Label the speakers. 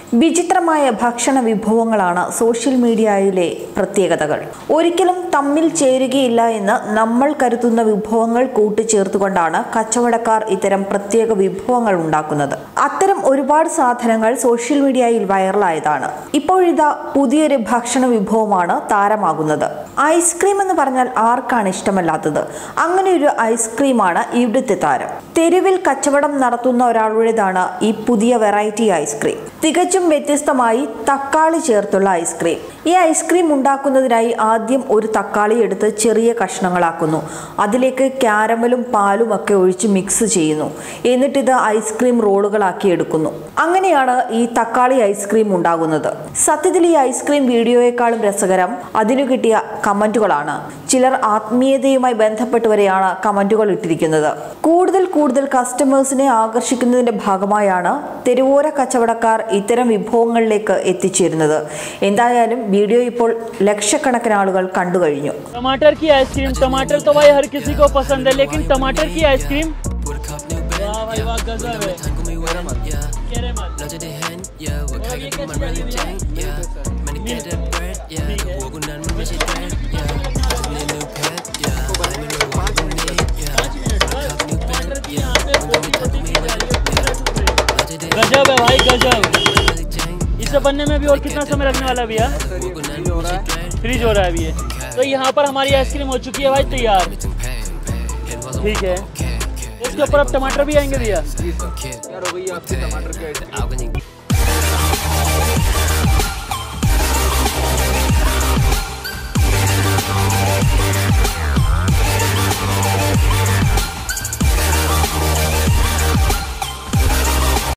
Speaker 1: വിചിത്രമായ ഭക്ഷണ വിഭവങ്ങളാണ് സോഷ്യൽ മീഡിയയിലെ പ്രത്യേകതകൾ ഒരിക്കലും തമ്മിൽ ചേരുകയില്ല എന്ന് നമ്മൾ കരുതുന്ന വിഭവങ്ങൾ കൂട്ടിച്ചേർത്തുകൊണ്ടാണ് കച്ചവടക്കാർ ഇത്തരം പ്രത്യേക വിഭവങ്ങൾ ഉണ്ടാക്കുന്നത് അത്തരം ഒരുപാട് സാധനങ്ങൾ സോഷ്യൽ മീഡിയയിൽ വൈറലായതാണ് ഇപ്പോഴിതാ പുതിയൊരു ഭക്ഷണ വിഭവമാണ് താരമാകുന്നത് ഐസ്ക്രീം എന്ന് പറഞ്ഞാൽ ആർക്കാണ് ഇഷ്ടമല്ലാത്തത് അങ്ങനെ ഒരു ഐസ്ക്രീമാണ് ഇവിടുത്തെ താരം തെരുവിൽ കച്ചവടം നടത്തുന്ന ഒരാളുടേതാണ് ഈ പുതിയ വെറൈറ്റി ഐസ്ക്രീം തികച്ചും വ്യത്യസ്തമായി തക്കാളി ചേർത്തുള്ള ഐസ്ക്രീം ഈ ഐസ്ക്രീം ഉണ്ടാക്കുന്നതിനായി ആദ്യം ഒരു തക്കാളി എടുത്ത് ചെറിയ കഷ്ണങ്ങളാക്കുന്നു അതിലേക്ക് ക്യാരമലും പാലും ഒക്കെ ഒഴിച്ച് മിക്സ് ചെയ്യുന്നു എന്നിട്ടിത് ഐസ്ക്രീം റോളുകളാക്കി എടുക്കുന്നു അങ്ങനെയാണ് ഈ തക്കാളി ഐസ്ക്രീം ഉണ്ടാകുന്നത് സത്യത്തിൽ ഈ ഐസ്ക്രീം വീഡിയോയെക്കാളും രസകരം അതിനു കിട്ടിയ കമന്റുകളാണ് ചിലർ ആത്മീയതയുമായി ബന്ധപ്പെട്ടവരെയാണ് കമന്റുകൾ ഇട്ടിരിക്കുന്നത് കൂടുതൽ കൂടുതൽ കസ്റ്റമേഴ്സിനെ ആകർഷിക്കുന്നതിന്റെ ഭാഗമായാണ് തെരുവോര കച്ചവടക്കാർ ഇത്തരം വിഭവങ്ങളിലേക്ക് എത്തിച്ചേരുന്നത് എന്തായാലും വീഡിയോ ഇപ്പോൾ ലക്ഷക്കണക്കിന് ആളുകൾ കണ്ടു കഴിഞ്ഞു
Speaker 2: टमाटर की आइसक्रीम टमाटर तो भाई हर किसी को पसंद है लेकिन टमाटर की आइसक्रीम वाह भाई वाह गजब है कैरेमल और ये कैसी वाली है? टमाटर की यहाँ पे छोटी छोटी चीज़ आ रही है, 15 रुपए। गजब है भाई गजब इसे बनने में भी और कितना समय लगने वाला है भैया फ्रीज हो रहा है अभी ये तो यहाँ पर हमारी आइसक्रीम हो चुकी है भाई तैयार ठीक है इसके ऊपर अब टमाटर भी आएंगे भैया
Speaker 3: यार हो गई आपकी टमाटर की आइसक्रीम